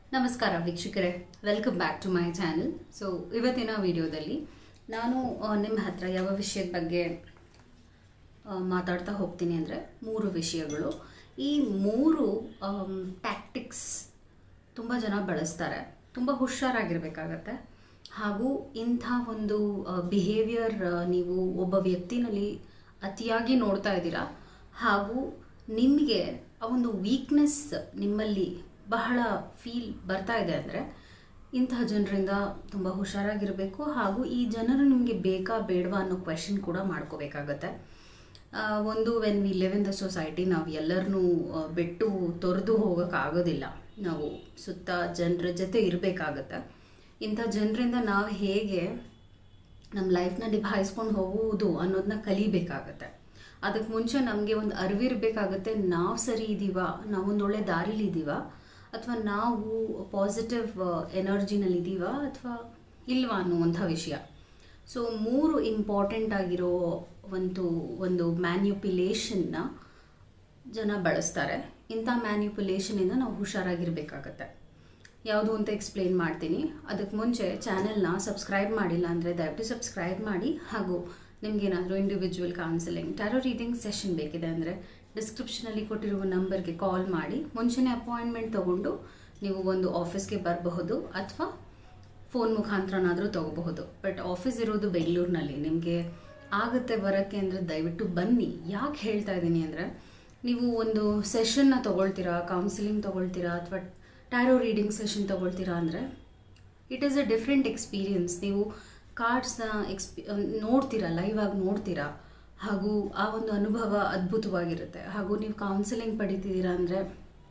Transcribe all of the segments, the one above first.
ನಮಸ್ಕಾರ ವೀಕ್ಷಕರೇ welcome back to my channel so ಇವತ್ತಿನ ವಿಡಿಯೋದಲ್ಲಿ ನಾನು ಆ, ನಿಮ್ಮ ಹತ್ರ ಯಾವ ವಿಷಯದ ಬಗ್ಗೆ ಆ, ಮಾತಾಡ್ತಾ ಹೋಗ್ತೀನಿ ಅಂದರೆ ಮೂರು ವಿಷಯಗಳು ಈ ಮೂರು ಟ್ಯಾಕ್ಟಿಕ್ಸ್ ತುಂಬ ಜನ ಬಳಸ್ತಾರೆ ತುಂಬ ಹುಷಾರಾಗಿರ್ಬೇಕಾಗತ್ತೆ ಹಾಗೂ ಇಂಥ ಒಂದು ಬಿಹೇವಿಯರ್ ನೀವು ಒಬ್ಬ ವ್ಯಕ್ತಿನಲ್ಲಿ ಅತಿಯಾಗಿ ನೋಡ್ತಾ ಇದ್ದೀರಾ ಹಾಗೂ ನಿಮಗೆ ಆ ಒಂದು ವೀಕ್ನೆಸ್ ನಿಮ್ಮಲ್ಲಿ ಬಹಳ ಫೀಲ್ ಬರ್ತಾ ಇದೆ ಅಂದರೆ ಇಂತಹ ಜನರಿಂದ ತುಂಬ ಹುಷಾರಾಗಿರಬೇಕು ಹಾಗೂ ಈ ಜನರು ನಿಮಗೆ ಬೇಕಾ ಬೇಡವಾ ಅನ್ನೋ ಕ್ವೆಶನ್ ಕೂಡ ಮಾಡ್ಕೋಬೇಕಾಗತ್ತೆ ಆ, ಒಂದು when we live in the society ನಾವು ಎಲ್ಲರನ್ನೂ ಬಿಟ್ಟು ತೊರೆದು ಹೋಗೋಕ್ಕಾಗೋದಿಲ್ಲ ನಾವು ಸುತ್ತ ಜನರ ಜೊತೆ ಇರಬೇಕಾಗತ್ತೆ ಇಂಥ ಜನರಿಂದ ನಾವು ಹೇಗೆ ನಮ್ಮ ಲೈಫ್ನ ನಿಭಾಯಿಸ್ಕೊಂಡು ಹೋಗುವುದು ಅನ್ನೋದನ್ನ ಕಲಿಬೇಕಾಗತ್ತೆ ಅದಕ್ಕೆ ಮುಂಚೆ ನಮಗೆ ಒಂದು ಅರಿವಿರಬೇಕಾಗತ್ತೆ ನಾವು ಸರಿ ಇದ್ದೀವ ನಾವೊಂದು ಒಳ್ಳೆ ದಾರಿಲಿ ಇದ್ದೀವ ಅಥವಾ ನಾವು ಪಾಸಿಟಿವ್ ಎನರ್ಜಿನಲ್ಲಿ ಇದ್ದೀವ ಅಥವಾ ಇಲ್ವಾ ಅನ್ನುವಂಥ ವಿಷಯ ಸೊ ಮೂರು ಇಂಪಾರ್ಟೆಂಟ್ ಆಗಿರೋ ಒಂದು ಒಂದು ಮ್ಯಾನ್ಯುಪ್ಯುಲೇಷನ್ನ ಜನ ಬಳಸ್ತಾರೆ ಇಂಥ ಮ್ಯಾನ್ಯುಪ್ಯುಲೇಷನಿಂದ ನಾವು ಹುಷಾರಾಗಿರ್ಬೇಕಾಗತ್ತೆ ಯಾವುದು ಅಂತ ಎಕ್ಸ್ಪ್ಲೇನ್ ಮಾಡ್ತೀನಿ ಅದಕ್ಕೆ ಮುಂಚೆ ಚಾನೆಲ್ನ ಸಬ್ಸ್ಕ್ರೈಬ್ ಮಾಡಿಲ್ಲ ಅಂದರೆ ದಯವಿಟ್ಟು ಸಬ್ಸ್ಕ್ರೈಬ್ ಮಾಡಿ ಹಾಗೂ ನಿಮಗೇನಾದರೂ individual counselling tarot reading session ಬೇಕಿದೆ ಅಂದರೆ ಡಿಸ್ಕ್ರಿಪ್ಷನಲ್ಲಿ ಕೊಟ್ಟಿರುವ ನಂಬರ್ಗೆ ಕಾಲ್ ಮಾಡಿ ಮುಂಚೆನೇ ಅಪಾಯಿಂಟ್ಮೆಂಟ್ ತೊಗೊಂಡು ನೀವು ಒಂದು ಆಫೀಸ್ಗೆ ಬರಬಹುದು ಅಥವಾ ಫೋನ್ ಮುಖಾಂತರನಾದರೂ ತಗೋಬಹುದು ಬಟ್ ಆಫೀಸ್ ಇರೋದು ಬೆಂಗಳೂರಿನಲ್ಲಿ ನಿಮಗೆ ಆಗುತ್ತೆ ಬರೋಕ್ಕೆ ಅಂದರೆ ದಯವಿಟ್ಟು ಬನ್ನಿ ಯಾಕೆ ಹೇಳ್ತಾ ಇದ್ದೀನಿ ಅಂದರೆ ನೀವು ಒಂದು ಸೆಷನ್ನ ತೊಗೊಳ್ತೀರಾ ಕೌನ್ಸಿಲಿಂಗ್ ತೊಗೊಳ್ತೀರಾ ಅಥವಾ ಟ್ಯಾರೋ ರೀಡಿಂಗ್ ಸೆಷನ್ ತೊಗೊಳ್ತೀರಾ ಅಂದರೆ it is a different experience ನೀವು ಕಾರ್ಡ್ಸ್ನ ಎಕ್ಸ್ಪಿ ನೋಡ್ತೀರಾ ಲೈವ್ ಆಗಿ ನೋಡ್ತೀರಾ ಹಾಗೂ ಆ ಒಂದು ಅನುಭವ ಅದ್ಭುತವಾಗಿರುತ್ತೆ ಹಾಗೂ ನೀವು ಕೌನ್ಸಿಲಿಂಗ್ ಪಡಿತಿದ್ದೀರಾ ಅಂದರೆ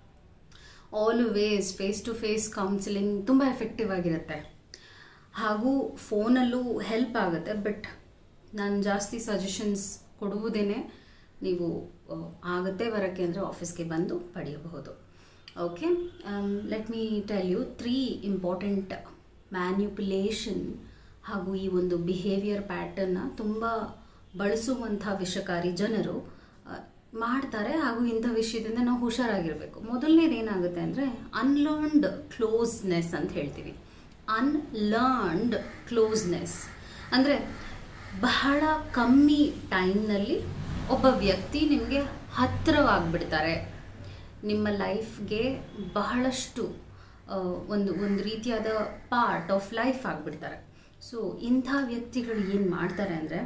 always face to face counselling ತುಂಬ ಎಫೆಕ್ಟಿವ್ ಆಗಿರುತ್ತೆ ಹಾಗೂ ಫೋನಲ್ಲೂ ಹೆಲ್ಪ್ ಆಗುತ್ತೆ ಬಟ್ ನಾನು ಜಾಸ್ತಿ ಸಜೆಷನ್ಸ್ ಕೊಡುವುದೇನೆ ನೀವು ಆ, ಆಗುತ್ತೆ ಬರೋಕ್ಕೆ ಅಂದರೆ ಆಫೀಸ್ಗೆ ಬಂದು ಪಡೆಯಬಹುದು okay let me tell you three important manipulation ಹಾಗೂ ಈ ಒಂದು ಬಿಹೇವಿಯರ್ ಪ್ಯಾಟರ್ನ ತುಂಬ ಬಳಸುವಂಥ ವಿಷಕಾರಿ ಜನರು ಆ, ಮಾಡ್ತಾರೆ ಹಾಗೂ ಇಂಥ ವಿಷಯದಿಂದ ನಾವು ಹುಷಾರಾಗಿರಬೇಕು ಮೊದಲನೇದು ಏನಾಗುತ್ತೆ ಅಂದರೆ ಅನ್ಲರ್ನ್ಡ್ ಕ್ಲೋಸ್ನೆಸ್ ಅಂತ ಹೇಳ್ತೀವಿ ಅನ್ಲರ್ನ್ಡ್ ಕ್ಲೋಸ್ನೆಸ್ ಅಂದರೆ ಬಹಳ ಕಮ್ಮಿ ಟೈಮ್ನಲ್ಲಿ ಒಬ್ಬ ವ್ಯಕ್ತಿ ನಿಮಗೆ ಹತ್ತಿರವಾಗ್ಬಿಡ್ತಾರೆ ನಿಮ್ಮ ಲೈಫ್ಗೆ ಬಹಳಷ್ಟು ಆ, ಒಂದು ಒಂದು ರೀತಿಯಾದ ಪಾರ್ಟ್ ಆಫ್ ಲೈಫ್ ಆಗಿಬಿಡ್ತಾರೆ ಸೊ ಇಂಥ ವ್ಯಕ್ತಿಗಳು ಏನು ಮಾಡ್ತಾರೆ ಅಂದರೆ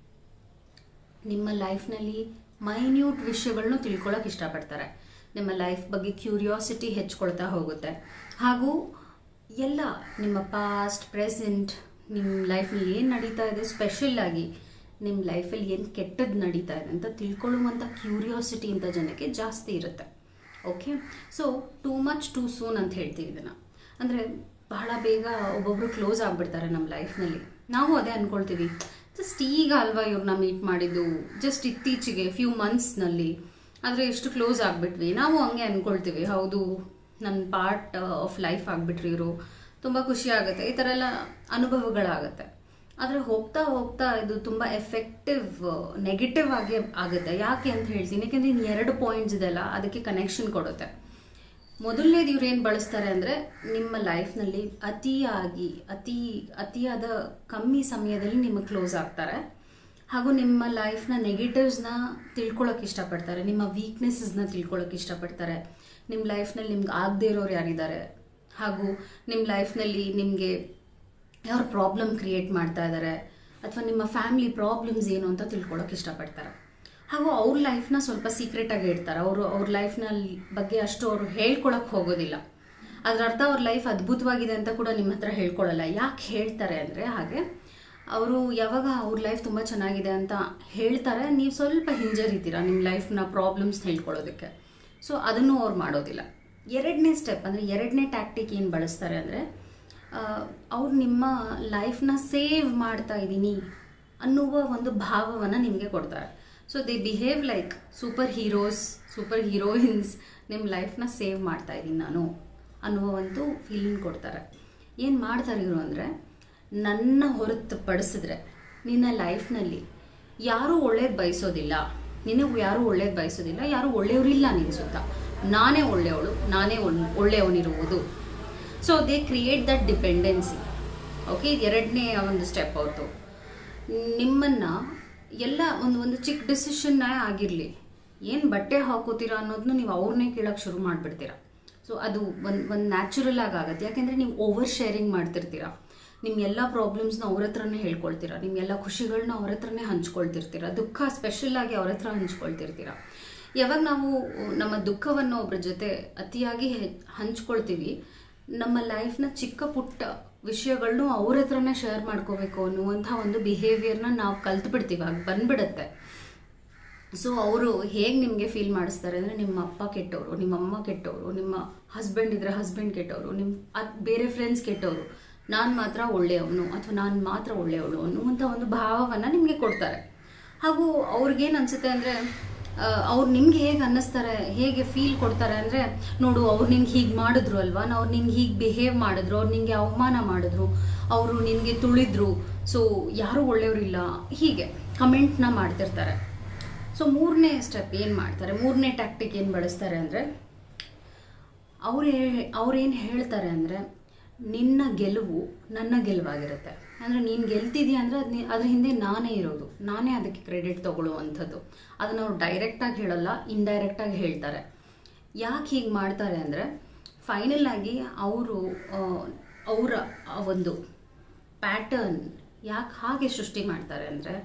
ನಿಮ್ಮ ಲೈಫ್ನಲ್ಲಿ ಮೈನ್ಯೂಟ್ ವಿಷಯಗಳನ್ನೂ ತಿಳ್ಕೊಳ್ಳೋಕೆ ಇಷ್ಟಪಡ್ತಾರೆ ನಿಮ್ಮ ಲೈಫ್ ಬಗ್ಗೆ ಕ್ಯೂರಿಯಾಸಿಟಿ ಹೆಚ್ಚಿಕೊಳ್ತಾ ಹೋಗುತ್ತೆ ಹಾಗೂ ಎಲ್ಲ ನಿಮ್ಮ ಪಾಸ್ಟ್ ಪ್ರೆಸೆಂಟ್ ನಿಮ್ಮ ಲೈಫಲ್ಲಿ ಏನು ನಡೀತಾ ಇದೆ ಸ್ಪೆಷಲ್ ಆಗಿ ನಿಮ್ಮ ಲೈಫಲ್ಲಿ ಏನು ಕೆಟ್ಟದ್ದು ನಡೀತಾ ಇದೆ ಅಂತ ತಿಳ್ಕೊಳ್ಳುವಂಥ ಕ್ಯೂರಿಯಾಸಿಟಿ ಇಂಥ ಜನಕ್ಕೆ ಜಾಸ್ತಿ ಇರುತ್ತೆ okay so too much too soon ಅಂತ ಹೇಳ್ತೀವಿ ಇದನ್ನು ಅಂದರೆ ಬಹಳ ಬೇಗ ಒಬ್ಬೊಬ್ರು ಕ್ಲೋಸ್ ಆಗಿಬಿಡ್ತಾರೆ ನಮ್ಮ ಲೈಫ್ನಲ್ಲಿ ನಾವು ಅದೇ ಅಂದ್ಕೊಳ್ತೀವಿ ಜಸ್ಟ್ ಈಗ ಅಲ್ವಾ ಇವ್ರನ್ನ ಮೀಟ್ ಮಾಡಿದ್ದು ಜಸ್ಟ್ ಇತ್ತೀಚೆಗೆ ಫ್ಯೂ ಮಂತ್ಸ್ನಲ್ಲಿ ಆದರೆ ಎಷ್ಟು ಕ್ಲೋಸ್ ಆಗಿಬಿಟ್ವಿ ನಾವು ಹಂಗೆ ಅಂದ್ಕೊಳ್ತೀವಿ ಹೌದು ನನ್ನ ಪಾರ್ಟ್ ಆಫ್ ಲೈಫ್ ಆಗಿಬಿಟ್ರಿ ಇವರು ತುಂಬ ಖುಷಿ ಆಗುತ್ತೆ ಈ ಥರ ಎಲ್ಲ ಅನುಭವಗಳಾಗುತ್ತೆ ಆದರೆ ಹೋಗ್ತಾ ಹೋಗ್ತಾ ಇದು ತುಂಬ ಎಫೆಕ್ಟಿವ್ ನೆಗೆಟಿವ್ ಆಗಿ ಆಗುತ್ತೆ ಯಾಕೆ ಅಂತ ಹೇಳ್ತೀನಿ ಯಾಕೆಂದರೆ ಇನ್ನು ಎರಡು ಪಾಯಿಂಟ್ಸ್ ಇದೆಲ್ಲ ಅದಕ್ಕೆ ಕನೆಕ್ಷನ್ ಕೊಡುತ್ತೆ ಮೊದಲನೇದು ಇವ್ರು ಏನು ಬಳಸ್ತಾರೆ ಅಂದರೆ ನಿಮ್ಮ ಲೈಫ್ನಲ್ಲಿ ಅತಿಯಾಗಿ ಅತಿ ಅತಿಯಾದ ಕಮ್ಮಿ ಸಮಯದಲ್ಲಿ ನಿಮಗೆ ಕ್ಲೋಸ್ ಆಗ್ತಾರೆ ಹಾಗೂ ನಿಮ್ಮ ಲೈಫ್ನ ನೆಗೆಟಿವ್ಸ್ನ ತಿಳ್ಕೊಳಕ್ಕೆ ಇಷ್ಟಪಡ್ತಾರೆ ನಿಮ್ಮ ವೀಕ್ನೆಸಸ್ನ ತಿಳ್ಕೊಳಕ್ಕೆ ಇಷ್ಟಪಡ್ತಾರೆ ನಿಮ್ಮ ಲೈಫ್ನಲ್ಲಿ ನಿಮ್ಗೆ ಆಗದೇ ಇರೋರು ಯಾರಿದ್ದಾರೆ ಹಾಗೂ ನಿಮ್ಮ ಲೈಫ್ನಲ್ಲಿ ನಿಮಗೆ ಯಾವ ಪ್ರಾಬ್ಲಮ್ ಕ್ರಿಯೇಟ್ ಮಾಡ್ತಾ ಇದ್ದಾರೆ ಅಥವಾ ನಿಮ್ಮ ಫ್ಯಾಮಿಲಿ ಪ್ರಾಬ್ಲಮ್ಸ್ ಏನು ಅಂತ ತಿಳ್ಕೊಳಕ್ಕೆ ಇಷ್ಟಪಡ್ತಾರೆ ಹಾಗೂ ಅವ್ರ ಲೈಫ್ನ ಸ್ವಲ್ಪ ಸೀಕ್ರೆಟಾಗಿ ಇಡ್ತಾರೆ ಅವರು ಅವ್ರ ಲೈಫ್ನ ಬಗ್ಗೆ ಅಷ್ಟು ಅವರು ಹೇಳ್ಕೊಳಕ್ಕೆ ಹೋಗೋದಿಲ್ಲ ಅದರ ಅರ್ಥ ಅವ್ರ ಲೈಫ್ ಅದ್ಭುತವಾಗಿದೆ ಅಂತ ಕೂಡ ನಿಮ್ಮ ಹತ್ರ ಹೇಳ್ಕೊಳಲ್ಲ ಯಾಕೆ ಹೇಳ್ತಾರೆ ಅಂದರೆ ಹಾಗೆ ಅವರು ಯಾವಾಗ ಅವ್ರ ಲೈಫ್ ತುಂಬ ಚೆನ್ನಾಗಿದೆ ಅಂತ ಹೇಳ್ತಾರೆ ನೀವು ಸ್ವಲ್ಪ ಹಿಂಜರಿತೀರಾ ನಿಮ್ಮ ಲೈಫ್ನ ಪ್ರಾಬ್ಲಮ್ಸ್ ಹೇಳ್ಕೊಳ್ಳೋದಕ್ಕೆ ಸೊ ಅದನ್ನು ಅವ್ರು ಮಾಡೋದಿಲ್ಲ ಎರಡನೇ ಸ್ಟೆಪ್ ಅಂದರೆ ಎರಡನೇ ಟ್ಯಾಕ್ಟಿಕ್ ಏನು ಬಳಸ್ತಾರೆ ಅಂದರೆ ಅವ್ರು ನಿಮ್ಮ ಲೈಫ್ನ ಸೇವ್ ಮಾಡ್ತಾ ಇದ್ದೀನಿ ಅನ್ನುವ ಒಂದು ಭಾವವನ್ನು ನಿಮಗೆ ಕೊಡ್ತಾರೆ so they behave like super heroes super heroines ನಿಮ್ಮ ಲೈಫ್ನ ಸೇವ್ ಮಾಡ್ತಾ ಇದ್ದೀನಿ ನಾನು ಅನ್ನುವ ಒಂದು ಫೀಲಿಂಗ್ ಕೊಡ್ತಾರೆ ಏನು ಮಾಡ್ತಾರೆ ಇವರು ಅಂದರೆ ನನ್ನ ಹೊರತುಪಡಿಸಿದ್ರೆ ನಿನ್ನ ಲೈಫ್ನಲ್ಲಿ ಯಾರೂ ಒಳ್ಳೇದು ಬಯಸೋದಿಲ್ಲ ನಿನಗೆ ಯಾರೂ ಒಳ್ಳೇದು ಬಯಸೋದಿಲ್ಲ ಯಾರೂ ಒಳ್ಳೆಯವರಿಲ್ಲ ನಿನ್ನ ಸುತ್ತ ನಾನೇ ಒಳ್ಳೆಯವಳು ನಾನೇ ಒಳ್ಳೆಯವನಿರುವುದು so they create that dependency okay ಎರಡನೇ ಒಂದು ಸ್ಟೆಪ್ ಅವ್ರದ್ದು ನಿಮ್ಮನ್ನು ಎಲ್ಲ ಒಂದು ಒಂದು ಚಿಕ್ಕ ಡಿಸಿಷನ್ನೇ ಆಗಿರಲಿ ಏನು ಬಟ್ಟೆ ಹಾಕೋತೀರಾ ಅನ್ನೋದನ್ನ ನೀವು ಅವ್ರನ್ನೇ ಕೇಳೋಕ್ಕೆ ಶುರು ಮಾಡಿಬಿಡ್ತೀರಾ ಸೊ ಅದು ಒಂದು ಒಂದು ನ್ಯಾಚುರಲ್ ಆಗಿ ಆಗುತ್ತೆ ಯಾಕೆಂದರೆ ನೀವು ಓವರ್ ಶೇರಿಂಗ್ ಮಾಡ್ತಿರ್ತೀರಾ ನಿಮ್ಮ ಎಲ್ಲ ಪ್ರಾಬ್ಲಮ್ಸ್ನ ಅವ್ರ ಹತ್ರನೇ ಹೇಳ್ಕೊಳ್ತೀರಾ ನಿಮ್ಮ ಎಲ್ಲ ಖುಷಿಗಳನ್ನ ಅವ್ರ ಹತ್ರನೇ ಹಂಚ್ಕೊಳ್ತಿರ್ತೀರಾ ದುಃಖ ಸ್ಪೆಷಲ್ ಆಗಿ ಅವ್ರ ಹತ್ರ ಹಂಚ್ಕೊಳ್ತಿರ್ತೀರಾ ಯಾವಾಗ ನಾವು ನಮ್ಮ ದುಃಖವನ್ನು ಒಬ್ಬರ ಜೊತೆ ಅತಿಯಾಗಿ ಹೆ- ಹಂಚ್ಕೊಳ್ತೀವಿ ನಮ್ಮ ಲೈಫ್ನ ಚಿಕ್ಕ ಪುಟ್ಟ ವಿಷಯಗಳನ್ನೂ ಅವ್ರ ಹತ್ರನೇ ಶೇರ್ ಮಾಡ್ಕೋಬೇಕು ಅನ್ನುವಂಥ ಒಂದು ಬಿಹೇವಿಯರ್ನ ನಾವು ಕಲ್ತ್ಬಿಡ್ತೀವಿ ಆಗ ಬಂದ್ಬಿಡುತ್ತೆ ಸೊ ಅವರು ಹೇಗೆ ನಿಮಗೆ ಫೀಲ್ ಮಾಡಿಸ್ತಾರೆ ಅಂದರೆ ನಿಮ್ಮ ಅಪ್ಪ ಕೆಟ್ಟವರು ನಿಮ್ಮ ಅಮ್ಮ ಕೆಟ್ಟವರು ನಿಮ್ಮ ಹಸ್ಬೆಂಡ್ ಇದ್ರೆ ಹಸ್ಬೆಂಡ್ ಕೆಟ್ಟವರು ನಿಮ್ಮ ಅದು ಬೇರೆ ಫ್ರೆಂಡ್ಸ್ ಕೆಟ್ಟವರು ನಾನು ಮಾತ್ರ ಒಳ್ಳೆಯವನು ಅಥವಾ ನಾನು ಮಾತ್ರ ಒಳ್ಳೆಯವಳು ಅನ್ನುವಂಥ ಒಂದು ಭಾವವನ್ನು ನಿಮಗೆ ಕೊಡ್ತಾರೆ ಹಾಗೂ ಅವ್ರಿಗೇನು ಅನಿಸುತ್ತೆ ಅಂದರೆ ಅವ್ರು ನಿಮ್ಗೆ ಹೇಗೆ ಅನ್ನಿಸ್ತಾರೆ ಹೇಗೆ ಫೀಲ್ ಕೊಡ್ತಾರೆ ಅಂದರೆ ನೋಡು ಅವ್ರು ನಿನ್ಗೆ ಹೀಗೆ ಮಾಡಿದ್ರು ಅಲ್ವಾ ಅವ್ರು ನಿನ್ಗೆ ಹೀಗೆ ಬಿಹೇವ್ ಮಾಡಿದ್ರು ಅವ್ರು ನಿನಗೆ ಅವಮಾನ ಮಾಡಿದ್ರು ಅವರು ನಿನಗೆ ತುಳಿದ್ರು ಸೊ ಯಾರೂ ಒಳ್ಳೆಯವರಿಲ್ಲ ಹೀಗೆ ಕಮೆಂಟ್ನ ಮಾಡ್ತಿರ್ತಾರೆ ಸೊ ಮೂರನೇ ಸ್ಟೆಪ್ ಏನು ಮಾಡ್ತಾರೆ ಮೂರನೇ ಟ್ಯಾಕ್ಟಿಕ್ ಏನು ಬಳಸ್ತಾರೆ ಅಂದರೆ ಅವ್ರು ಅವ್ರೇನು ಹೇಳ್ತಾರೆ ಅಂದರೆ ನಿನ್ನ ಗೆಲುವು ನನ್ನ ಗೆಲುವಾಗಿರುತ್ತೆ ಅಂದರೆ ನೀನು ಗೆಲ್ತಿದ್ಯಾ ಅಂದರೆ ಅದು ಅದ್ರ ಹಿಂದೆ ನಾನೇ ಇರೋದು ನಾನೇ ಅದಕ್ಕೆ ಕ್ರೆಡಿಟ್ ತಗೊಳ್ಳುವಂಥದ್ದು ಅದನ್ನು ಅವ್ರು ಡೈರೆಕ್ಟಾಗಿ ಹೇಳಲ್ಲ ಇಂಡೈರೆಕ್ಟಾಗಿ ಹೇಳ್ತಾರೆ ಯಾಕೆ ಹೀಗೆ ಮಾಡ್ತಾರೆ ಅಂದರೆ ಫೈನಲ್ ಆಗಿ ಅವರು ಅವರ ಆ ಒಂದು ಪ್ಯಾಟರ್ನ್ ಯಾಕೆ ಹಾಗೆ ಸೃಷ್ಟಿ ಮಾಡ್ತಾರೆ ಅಂದರೆ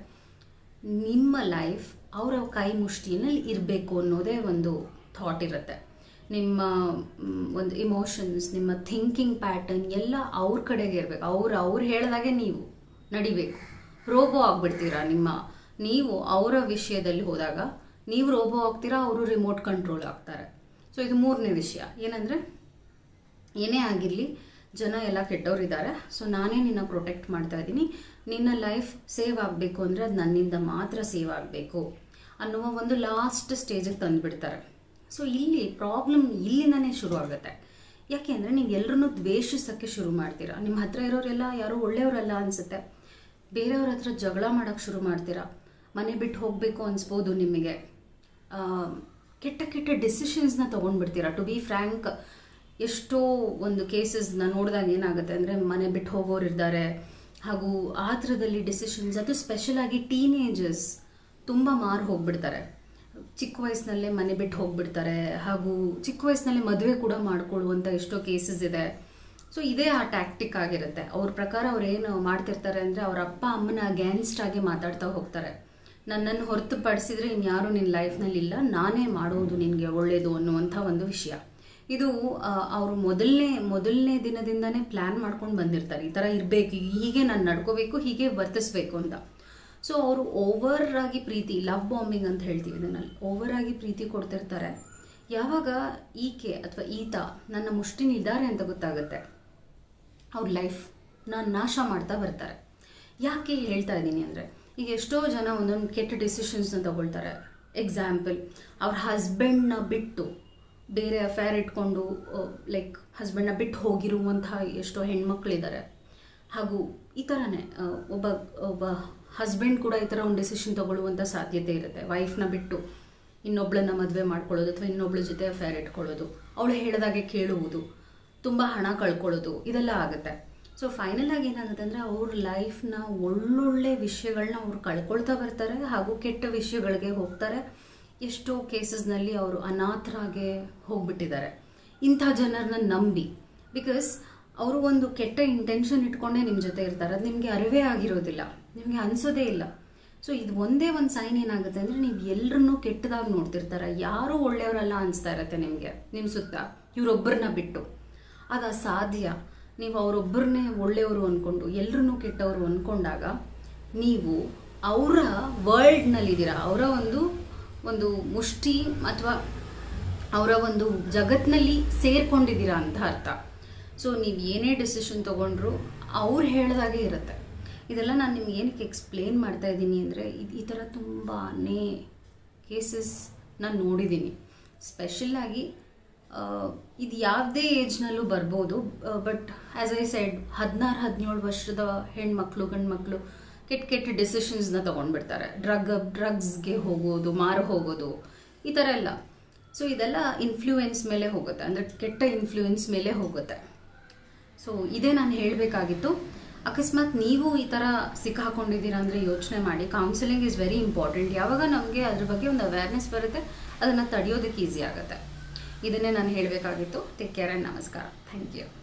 ನಿಮ್ಮ ಲೈಫ್ ಅವರ ಕೈ ಮುಷ್ಟಿನಲ್ಲಿ ಇರಬೇಕು ಅನ್ನೋದೇ ಒಂದು ಥಾಟ್ ಇರುತ್ತೆ ನಿಮ್ಮ ಮ್, ಒಂದು ಇಮೋಷನ್ಸ್ ನಿಮ್ಮ ಥಿಂಕಿಂಗ್ ಪ್ಯಾಟರ್ನ್ ಎಲ್ಲ ಅವ್ರ ಕಡೆಗೆ ಇರಬೇಕು ಅವ್ರು ಅವ್ರು ಹೇಳ್ದಾಗೆ ನೀವು ನಡಿಬೇಕು ರೋಬೋ ಆಗ್ಬಿಡ್ತೀರಾ ನಿಮ್ಮ ನೀವು ಅವರ ವಿಷಯದಲ್ಲಿ ಹೋದಾಗ ನೀವು ರೋಬೋ ಆಗ್ತೀರಾ ಅವರು ರಿಮೋಟ್ ಕಂಟ್ರೋಲ್ ಆಗ್ತಾರೆ ಸೊ ಇದು ಮೂರನೇ ವಿಷಯ ಏನಂದರೆ ಏನೇ ಆಗಿರಲಿ ಜನ ಎಲ್ಲ ಕೆಟ್ಟವರಿದ್ದಾರೆ ಸೊ ನಾನೇ ನಿನ್ನ ಪ್ರೊಟೆಕ್ಟ್ ಮಾಡ್ತಾ ಇದ್ದೀನಿ ನಿನ್ನ ಲೈಫ್ ಸೇವ್ ಆಗಬೇಕು ಅಂದರೆ ಅದು ನನ್ನಿಂದ ಮಾತ್ರ ಸೇವ್ ಆಗಬೇಕು ಅನ್ನುವ ಒಂದು ಲಾಸ್ಟ್ ಸ್ಟೇಜಿಗೆ ತಂದುಬಿಡ್ತಾರೆ ಸೊ ಇಲ್ಲಿ ಪ್ರಾಬ್ಲಮ್ ಇಲ್ಲಿಂದನೇ ಶುರು ಆಗುತ್ತೆ ಯಾಕೆ ಅಂದರೆ ನೀವು ಎಲ್ಲರನ್ನೂ ದ್ವೇಷಿಸೋಕ್ಕೆ ಶುರು ಮಾಡ್ತೀರಾ ನಿಮ್ಮ ಹತ್ರ ಇರೋರೆಲ್ಲ ಯಾರೂ ಒಳ್ಳೆಯವರಲ್ಲ ಅನಿಸುತ್ತೆ ಬೇರೆಯವ್ರ ಹತ್ರ ಜಗಳ ಮಾಡೋಕ್ಕೆ ಶುರು ಮಾಡ್ತೀರಾ ಮನೆ ಬಿಟ್ಟು ಹೋಗಬೇಕು ಅನಿಸ್ಬೋದು ನಿಮಗೆ ಆ, ಕೆಟ್ಟ ಕೆಟ್ಟ ಡಿಸಿಷನ್ಸ್ನ ತೊಗೊಂಡ್ಬಿಡ್ತೀರಾ ಟು ಬಿ ಫ್ರ್ಯಾಂಕ್ ಎಷ್ಟೋ ಒಂದು ಕೇಸಸ್ನ ನೋಡಿದಾಗ ಏನಾಗುತ್ತೆ ಅಂದರೆ ಮನೆ ಬಿಟ್ಟು ಹೋಗೋರು ಇದ್ದಾರೆ ಹಾಗೂ ಆ ಥರದಲ್ಲಿ ಡಿಸಿಷನ್ಸ್ ಅದು ಸ್ಪೆಷಲ್ ಆಗಿ ಟೀನೇಜರ್ಸ್ ತುಂಬ ಮಾರು ಹೋಗ್ಬಿಡ್ತಾರೆ ಚಿಕ್ಕ ವಯಸ್ಸಿನಲ್ಲೇ ಮನೆ ಬಿಟ್ಟು ಹೋಗ್ಬಿಡ್ತಾರೆ ಹಾಗೂ ಚಿಕ್ಕ ವಯಸ್ಸಿನಲ್ಲೇ ಮದುವೆ ಕೂಡ ಮಾಡ್ಕೊಳ್ಳುವಂಥ ಎಷ್ಟೋ ಕೇಸಸ್ ಇದೆ ಸೊ ಇದೇ ಆ ಟ್ಯಾಕ್ಟಿಕ್ ಆಗಿರುತ್ತೆ ಅವ್ರ ಪ್ರಕಾರ ಅವ್ರು ಏನು ಮಾಡ್ತಿರ್ತಾರೆ ಅಂದರೆ ಅವ್ರ ಅಪ್ಪ ಅಮ್ಮನ ಅಗೇನ್ಸ್ಟ್ ಆಗಿ ಮಾತಾಡ್ತಾ ಹೋಗ್ತಾರೆ ನನ್ನನ್ನು ಹೊರತುಪಡಿಸಿದ್ರೆ ಇನ್ಯಾರೂ ನಿನ್ನ ಲೈಫ್ನಲ್ಲಿ ಇಲ್ಲ ನಾನೇ ಮಾಡೋದು ನಿನಗೆ ಒಳ್ಳೆಯದು ಅನ್ನುವಂಥ ಒಂದು ವಿಷಯ ಇದು ಅವರು ಮೊದಲನೇ ಮೊದಲನೇ ದಿನದಿಂದನೇ ಪ್ಲ್ಯಾನ್ ಮಾಡ್ಕೊಂಡು ಬಂದಿರ್ತಾರೆ ಈ ಥರ ಇರಬೇಕು ಹೀಗೆ ನಾನು ನಡ್ಕೋಬೇಕು ಹೀಗೆ ವರ್ತಿಸ್ಬೇಕು ಅಂತ ಸೊ ಅವರು ಓವರ್ ಆಗಿ ಪ್ರೀತಿ ಲವ್ ಬಾಂಬಿಂಗ್ ಅಂತ ಹೇಳ್ತೀವಿ ಇದನ್ನಲ್ಲಿ ಓವರ್ ಆಗಿ ಪ್ರೀತಿ ಕೊಡ್ತಿರ್ತಾರೆ ಯಾವಾಗ ಈಕೆ ಅಥವಾ ಈತ ನನ್ನ ಮುಷ್ಟಿನಿದ್ದಾರೆ ಅಂತ ಗೊತ್ತಾಗುತ್ತೆ ಅವ್ರ ಲೈಫ್ ನಾನು ನಾಶ ಮಾಡ್ತಾ ಬರ್ತಾರೆ ಯಾಕೆ ಹೇಳ್ತಾ ಇದ್ದೀನಿ ಅಂದರೆ ಈಗ ಎಷ್ಟೋ ಜನ ಒಂದೊಂದು ಕೆಟ್ಟ ಡಿಸಿಷನ್ಸ್ನ ತಗೊಳ್ತಾರೆ ಎಕ್ಸಾಂಪಲ್ ಅವ್ರ ಹಸ್ಬೆಂಡ್ನ ಬಿಟ್ಟು ಬೇರೆ ಅಫೇರ್ ಇಟ್ಕೊಂಡು ಲೈಕ್ ಹಸ್ಬೆಂಡ್ನ ಬಿಟ್ಟು ಹೋಗಿರುವಂತಹ ಎಷ್ಟೋ ಹೆಣ್ಮಕ್ಳಿದ್ದಾರೆ ಹಾಗೂ ಈ ಥರನೇ ಆ, ಒಬ್ಬ ಒಬ್ಬ ಹಸ್ಬೆಂಡ್ ಕೂಡ ಈ ಥರ ಒಂದು ಡಿಸಿಷನ್ ತಗೊಳ್ಳುವಂಥ ಸಾಧ್ಯತೆ ಇರುತ್ತೆ ವೈಫ್ನ ಬಿಟ್ಟು ಇನ್ನೊಬ್ಳನ್ನ ಮದುವೆ ಮಾಡ್ಕೊಳ್ಳೋದು ಅಥವಾ ಇನ್ನೊಬ್ಳ ಜೊತೆ ಅಫೇರ್ ಇಟ್ಕೊಳ್ಳೋದು ಅವಳು ಹೇಳಿದಾಗೆ ಕೇಳುವುದು ತುಂಬ ಹಣ ಕಳ್ಕೊಳ್ಳೋದು ಇದೆಲ್ಲ ಆಗುತ್ತೆ ಸೊ ಫೈನಲ್ ಆಗಿ ಏನಾಗುತ್ತೆ ಅಂದರೆ ಅವ್ರ ಲೈಫ್ನ ಒಳ್ಳೊಳ್ಳೆ ವಿಷಯಗಳನ್ನ ಅವ್ರು ಕಳ್ಕೊಳ್ತಾ ಬರ್ತಾರೆ ಹಾಗೂ ಕೆಟ್ಟ ವಿಷಯಗಳಿಗೆ ಹೋಗ್ತಾರೆ ಎಷ್ಟೋ ಕೇಸಸ್ನಲ್ಲಿ ಅವರು ಅನಾಥರಾಗೆ ಹೋಗ್ಬಿಟ್ಟಿದ್ದಾರೆ ಇಂಥ ಜನರನ್ನ ನಂಬಿ ಬಿಕಾಸ್ ಅವರು ಒಂದು ಕೆಟ್ಟ ಇಂಟೆನ್ಷನ್ ಇಟ್ಕೊಂಡೇ ನಿಮ್ಮ ಜೊತೆ ಇರ್ತಾರೆ ಅದು ನಿಮಗೆ ಅರಿವೇ ಆಗಿರೋದಿಲ್ಲ ನಿಮಗೆ ಅನಿಸೋದೇ ಇಲ್ಲ ಸೊ ಇದು ಒಂದೇ ಒಂದು ಸೈನ್ ಏನಾಗುತ್ತೆ ಅಂದರೆ ನೀವು ಎಲ್ಲರನ್ನೂ ಕೆಟ್ಟದಾಗಿ ನೋಡ್ತಿರ್ತಾರೆ ಯಾರೂ ಒಳ್ಳೆಯವರಲ್ಲ ಅನಿಸ್ತಾ ಇರತ್ತೆ ನಿಮಗೆ ನಿಮ್ಮ ಸುತ್ತ ಇವರೊಬ್ಬರನ್ನ ಬಿಟ್ಟು ಅದು ಅಸಾಧ್ಯ ನೀವು ಅವರೊಬ್ಬರನ್ನೇ ಒಳ್ಳೆಯವರು ಅಂದ್ಕೊಂಡು ಎಲ್ಲರನ್ನೂ ಕೆಟ್ಟವರು ಅಂದ್ಕೊಂಡಾಗ ನೀವು ಅವರ ವರ್ಲ್ಡ್ನಲ್ಲಿದ್ದೀರಾ ಅವರ ಒಂದು ಒಂದು ಮುಷ್ಟಿ ಅಥವಾ ಅವರ ಒಂದು ಜಗತ್ತಿನಲ್ಲಿ ಸೇರ್ಕೊಂಡಿದ್ದೀರಾ ಅಂತ ಅರ್ಥ ಸೊ ನೀವು ಏನೇ ಡಿಸಿಷನ್ ತೊಗೊಂಡ್ರು ಅವ್ರು ಹೇಳ್ದಾಗೆ ಇರುತ್ತೆ ಇದೆಲ್ಲ ನಾನು ನಿಮ್ಗೆ ಏನಕ್ಕೆ ಎಕ್ಸ್ಪ್ಲೇನ್ ಮಾಡ್ತಾ ಇದ್ದೀನಿ ಅಂದರೆ ಈ ಥರ ತುಂಬಾ ಕೇಸಸ್ ನಾನು ನೋಡಿದ್ದೀನಿ ಸ್ಪೆಷಲ್ಲಾಗಿ ಇದು ಯಾವುದೇ ಏಜ್ನಲ್ಲೂ ಬರ್ಬೋದು ಬಟ್ ಆ್ಯಸ್ ಐ ಸೈಡ್ ಹದಿನಾರು ಹದಿನೇಳು ವರ್ಷದ ಹೆಣ್ಮಕ್ಳು ಗಂಡ್ಮಕ್ಳು ಕೆಟ್ಟ ಕೆಟ್ಟ ಡಿಸಿಷನ್ಸ್ನ ತೊಗೊಂಡ್ಬಿಡ್ತಾರೆ ಡ್ರಗ್ ಡ್ರಗ್ಸ್ಗೆ ಹೋಗೋದು ಮಾರು ಹೋಗೋದು ಈ ಥರ ಎಲ್ಲ ಸೊ ಇದೆಲ್ಲ ಇನ್ಫ್ಲೂಯೆನ್ಸ್ ಮೇಲೆ ಹೋಗುತ್ತೆ ಅಂದರೆ ಕೆಟ್ಟ ಇನ್ಫ್ಲೂಯೆನ್ಸ್ ಮೇಲೆ ಹೋಗುತ್ತೆ ಸೊ ಇದೇ ನಾನು ಹೇಳಬೇಕಾಗಿತ್ತು ಅಕಸ್ಮಾತ್ ನೀವು ಈ ಥರ ಸಿಕ್ಕಾಕೊಂಡಿದ್ದೀರಾ ಅಂದರೆ ಯೋಚನೆ ಮಾಡಿ ಕೌನ್ಸಿಲಿಂಗ್ ಇಸ್ ವೆರಿ ಇಂಪಾರ್ಟೆಂಟ್ ಯಾವಾಗ ನಮಗೆ ಅದ್ರ ಬಗ್ಗೆ ಒಂದು ಅವೇರ್ನೆಸ್ ಬರುತ್ತೆ ಅದನ್ನು ತಡೆಯೋದಕ್ಕೆ ಈಸಿ ಆಗುತ್ತೆ ಇದನ್ನೇ ನಾನು ಹೇಳಬೇಕಾಗಿತ್ತು ಟೇಕ್ ಕೇರ್ ಆ್ಯಂಡ್ ನಮಸ್ಕಾರ ಥ್ಯಾಂಕ್ ಯು